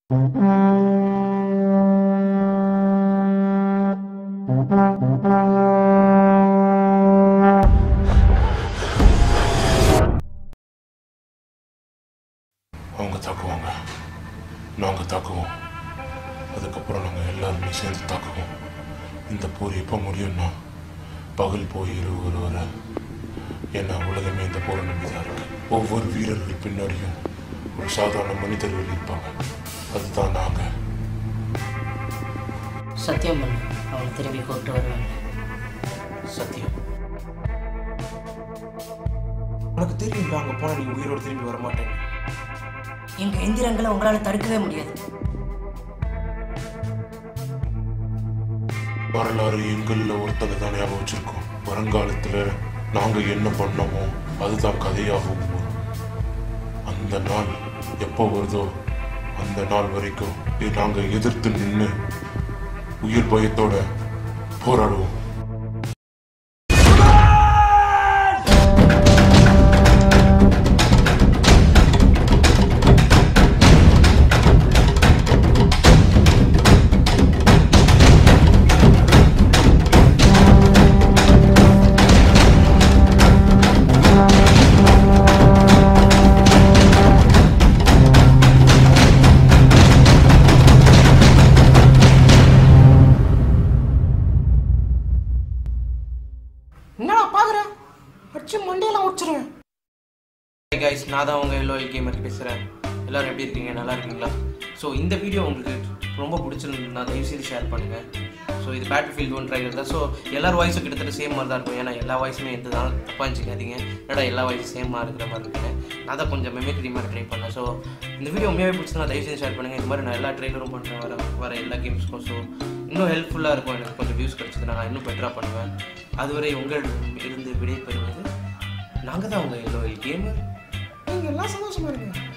அவங்க தாக்குவாங்க நாங்கள் தாக்குவோம் அதுக்கப்புறம் நாங்கள் எல்லாருமே சேர்ந்து தாக்குவோம் இந்த போர் எப்போ முடியும்னா பகல் போய் இரவு ஒரு வர ஏன்னா உலகமே இந்த போரை நம்பி தான் இருக்கு ஒவ்வொரு வீரர்கள் பின்னாடியும் ஒரு சாதாரண மனிதர்கள் இருப்பாங்க அதுதான் நாங்கள் சத்தியம் பண்ணு அவனை திரும்பி கூப்பிட்டு வருவாங்க சத்தியம் உனக்கு தெரியும் அங்கே போனால் நீ உயிரோடு திரும்பி வர மாட்டேன் எங்க எந்திரங்களை உங்களால தடுக்கவே முடியாது வரலாறு எங்களில் ஒருத்தங்க தான் ஞாபகம் வச்சிருக்கோம் வருங்காலத்தில் நாங்கள் என்ன பண்ணோமோ அதுதான் கதையாகவும் வரும் அந்த நாள் எப்போ வருதோ அந்த நாள் வரைக்கும் நாங்கள் எதிர்த்து நின்று உயிர் பயத்தோட போராடுவோம் என்னடா பார்க்குறேன் அடிச்சு மண்டையெல்லாம் உடச்சிருவேன் கைஸ் நான் தான் உங்கள் எல்லோ கேமர் பேசுகிறேன் எல்லாரும் எப்படி இருக்கீங்க நல்லா இருக்கீங்களா ஸோ இந்த வீடியோ உங்களுக்கு ரொம்ப பிடிச்சிருந்தா தயவு செய்து ஷேர் பண்ணுங்கள் ஸோ இது பேட்டில் ஃபீல்டு ஒன் ட்ரைலர் தான் ஸோ எல்லார் வாய்ஸும் கிட்டத்தட்ட சேம் மாதிரி தான் இருக்கும் ஏன்னா எல்லா வாய்ஸுமே எந்த நாள் தப்பாக இருந்துச்சுக்காதீங்க என்னடா எல்லா வாய்ஸும் சேமாக இருக்கிற மாதிரி இருக்குங்க நான் தான் கொஞ்சம் மெமிக்ரி மாதிரி ட்ரை பண்ணேன் ஸோ இந்த வீடியோ உண்மையாகவே பிடிச்சிருந்தா தயவு செய்து ஷேர் பண்ணுங்கள் இந்த மாதிரி நான் எல்லா ட்ரெய்லரும் பண்ணுறேன் வர வர எல்லா கேம்ஸ்க்கும் ஸோ இன்னும் ஹெல்ப்ஃபுல்லாக இருக்கும் எனக்கு கொஞ்சம் வியூஸ் கிடச்சதுன்னா நான் இன்னும் பெட்டராக பண்ணுவேன் அதுவரை உங்களிடம் இருந்து விடை பெறுவது நாங்கள் தான் உங்கள் எல்லோ கேமர் நீங்கள் எல்லாம் சந்தோஷமாக இருங்க